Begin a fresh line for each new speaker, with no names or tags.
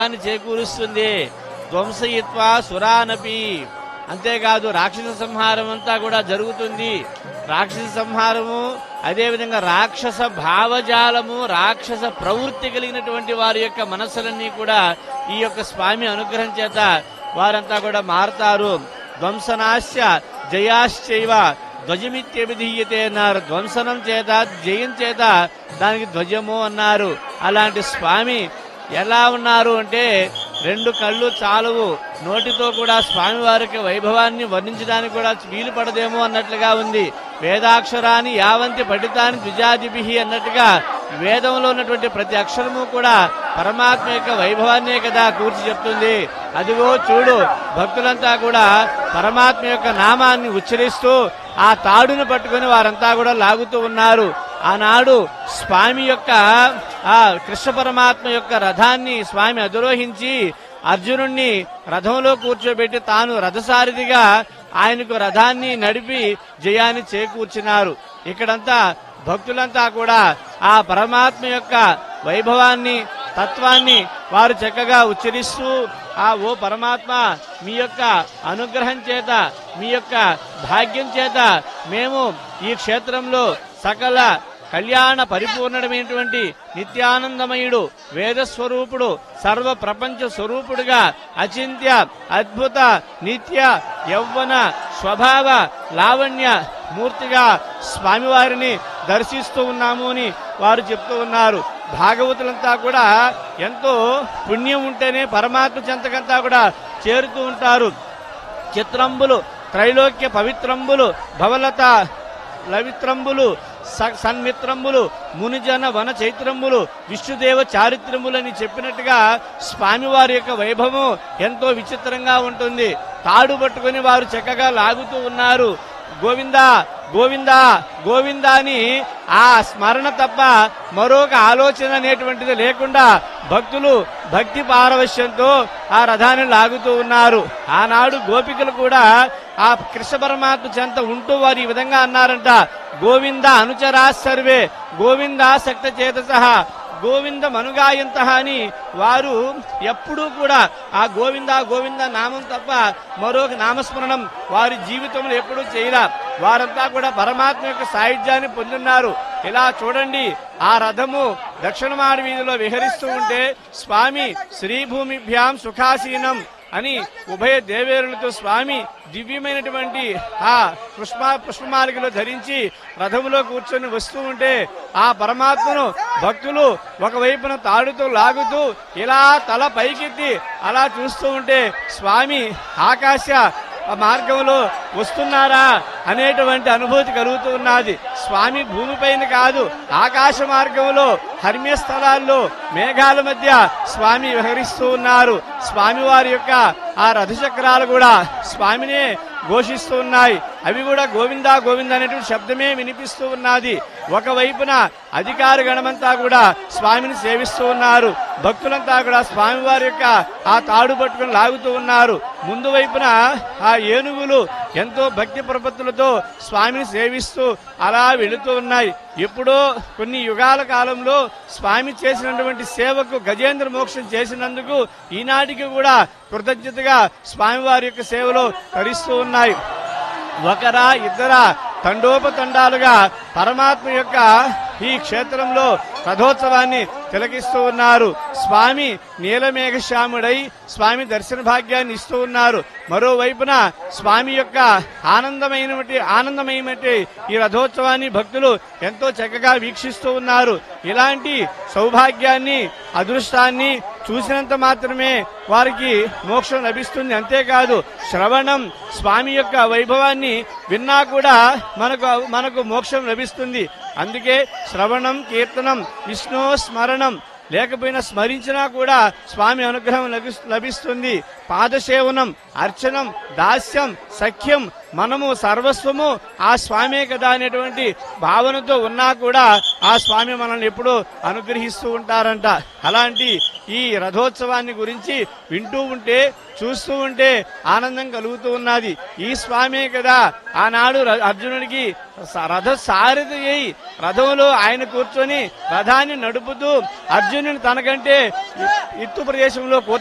అని చేకూరుస్తుంది ధ్వంసయిత్వా సురానపి అంతేకాదు రాక్షస సంహారం అంతా కూడా జరుగుతుంది రాక్షస సంహారము అదేవిధంగా రాక్షస భావజాలము రాక్షస ప్రవృత్తి కలిగినటువంటి వారి యొక్క మనస్సులన్నీ కూడా ఈ యొక్క స్వామి అనుగ్రహం చేత వారంతా కూడా మారతారు ధ్వంసనాశ్య జయాశ్చైవ ధ్వజమిత్యభిధీయతే అన్నారు ధ్వంసనం చేత జయం చేత దానికి ధ్వజము అన్నారు అలాంటి స్వామి ఎలా ఉన్నారు అంటే రెండు కళ్ళు చాలవు నోటితో కూడా స్వామివారికి వైభవాన్ని వర్ణించడానికి కూడా వీలు పడదేమో అన్నట్లుగా ఉంది వేదాక్షరాన్ని యావంతి పఠితాన్ని ద్విజాదిభి అన్నట్టుగా వేదంలో ఉన్నటువంటి ప్రతి అక్షరము కూడా పరమాత్మ యొక్క వైభవాన్నే కదా కూర్చి చెప్తుంది అదిగో చూడు భక్తులంతా కూడా పరమాత్మ యొక్క నామాన్ని ఉచ్చరిస్తూ ఆ తాడును పట్టుకొని వారంతా కూడా లాగుతూ ఉన్నారు ఆనాడు స్వామి యొక్క ఆ కృష్ణ పరమాత్మ యొక్క రథాన్ని స్వామి అధిరోహించి అర్జునుణ్ణి రథంలో కూర్చోబెట్టి తాను రథసారథిగా ఆయనకు రథాన్ని నడిపి జయాన్ని చేకూర్చినారు ఇక్కడంతా భక్తులంతా కూడా ఆ పరమాత్మ యొక్క వైభవాన్ని తత్వాన్ని వారు చక్కగా ఉచ్చరిస్తూ ఆ ఓ పరమాత్మ మీ యొక్క అనుగ్రహం చేత మీ యొక్క భాగ్యం చేత మేము ఈ క్షేత్రంలో సకల కళ్యాణ పరిపూర్ణమైనటువంటి నిత్యానందమయుడు వేదస్వరూపుడు సర్వ ప్రపంచ స్వరూపుడుగా అచింత్య అద్భుత నిత్య యౌవన స్వభావ లావణ్య మూర్తిగా స్వామివారిని దర్శిస్తూ ఉన్నాము అని వారు చెప్తూ ఉన్నారు భాగవతులంతా కూడా ఎంతో పుణ్యం ఉంటేనే పరమాత్మ చెంతకంతా కూడా చేరుతూ ఉంటారు చిత్రంబులు త్రైలోక్య పవిత్రంబులు భవలత లవిత్రంబులు స- సన్మిత్రంబులు మునిజన వన చైత్రంబులు విష్ణుదేవ చారిత్రములని చెప్పినట్టుగా స్వామివారి యొక్క వైభవం ఎంతో విచిత్రంగా ఉంటుంది తాడు పట్టుకొని వారు చక్కగా లాగుతూ ఉన్నారు గోవిందా గోవిందా గోవిందా అని ఆ స్మరణ తప్ప మరొక ఆలోచన అనేటువంటిది లేకుండా భక్తులు భక్తి పారవశ్యంతో ఆ రథాన్ని లాగుతూ ఉన్నారు ఆనాడు గోపికలు కూడా ఆ కృష్ణ పరమాత్మ చెంత ఉంటూ వారు ఈ విధంగా అన్నారంట గోవింద అనుచరా సర్వే గోవింద సక్త చేత గోవింద మనుగాయంత అని వారు ఎప్పుడూ కూడా ఆ గోవింద గోవింద నామం తప్ప మరొక నామస్మరణం వారి జీవితంలో ఎప్పుడూ చేయరా వారంతా కూడా పరమాత్మ యొక్క సాయుధ్యాన్ని పొందున్నారు ఇలా చూడండి ఆ రథము దక్షిణమాడి వీధిలో విహరిస్తూ ఉంటే స్వామి శ్రీభూమిభ్యాం సుఖాసీనం అని ఉభయ దేవేరులతో స్వామి దివ్యమైనటువంటి ఆ పుష్ప పుష్పమాలికలో ధరించి రథములో కూర్చొని వస్తూ ఉంటే ఆ పరమాత్మను భక్తులు ఒకవైపున తాడుతూ లాగుతూ ఇలా తల పైకెత్తి అలా చూస్తూ ఉంటే స్వామి ఆకాశ ఆ మార్గంలో వస్తున్నారా అనేటువంటి అనుభూతి కలుగుతూ ఉన్నది స్వామి భూమిపైన కాదు ఆకాశ మార్గంలో హర్మ్య స్థలాల్లో మేఘాల మధ్య స్వామి విహరిస్తూ ఉన్నారు స్వామి వారి యొక్క ఆ రథచక్రాలు కూడా స్వామినే ఘోషిస్తూ ఉన్నాయి అవి కూడా గోవిందా గోవింద అనేటువంటి శబ్దమే వినిపిస్తూ ఉన్నది ఒకవైపున అధికార గణమంతా కూడా స్వామిని సేవిస్తూ ఉన్నారు భక్తులంతా కూడా స్వామివారి యొక్క ఆ తాడు పట్టుకుని లాగుతూ ఉన్నారు ముందు వైపున ఆ ఏనుగులు ఎంతో భక్తి ప్రపత్తులతో స్వామిని సేవిస్తూ అలా వెళుతూ ఉన్నాయి ఎప్పుడో కొన్ని యుగాల కాలంలో స్వామి చేసినటువంటి సేవకు గజేంద్ర మోక్షం చేసినందుకు ఈనాటికి కూడా కృతజ్ఞతగా స్వామివారి యొక్క సేవలో తరిస్తూ ఉన్నాయి ఒకరా ఇద్దరా తండోపతండాలుగా పరమాత్మ యొక్క ఈ క్షేత్రంలో రథోత్సవాన్ని తిలకిస్తూ ఉన్నారు స్వామి నీలమేఘశ్యాముడై స్వామి దర్శన భాగ్యాన్ని ఇస్తూ ఉన్నారు మరోవైపున స్వామి యొక్క ఆనందమైనటువంటి ఆనందమైనటువంటి ఈ రథోత్సవాన్ని భక్తులు ఎంతో చక్కగా వీక్షిస్తూ ఉన్నారు ఇలాంటి సౌభాగ్యాన్ని అదృష్టాన్ని చూసినంత మాత్రమే వారికి మోక్షం లభిస్తుంది అంతేకాదు శ్రవణం స్వామి యొక్క వైభవాన్ని విన్నా కూడా మనకు మనకు మోక్షం లభిస్తుంది అందుకే శ్రవణం కీర్తనం విష్ణు స్మరణం లేకపోయినా స్మరించినా కూడా స్వామి అనుగ్రహం లభిస్- లభిస్తుంది పాదసేవనం అర్చనం దాస్యం సఖ్యం మనము సర్వస్వము ఆ స్వామే కదా అనేటువంటి భావనతో ఉన్నా కూడా ఆ స్వామి మనల్ని ఎప్పుడూ అనుగ్రహిస్తూ ఉంటారంట అలాంటి ఈ రథోత్సవాన్ని గురించి వింటూ ఉంటే చూస్తూ ఉంటే ఆనందం కలుగుతూ ఉన్నది ఈ స్వామే కదా ఆనాడు ర- అర్జునుడికి స- రథ సారథి అయి రథంలో ఆయన కూర్చొని రథాన్ని నడుపుతూ అర్జునుని తనకంటే ఎత్తు ప్రదేశంలో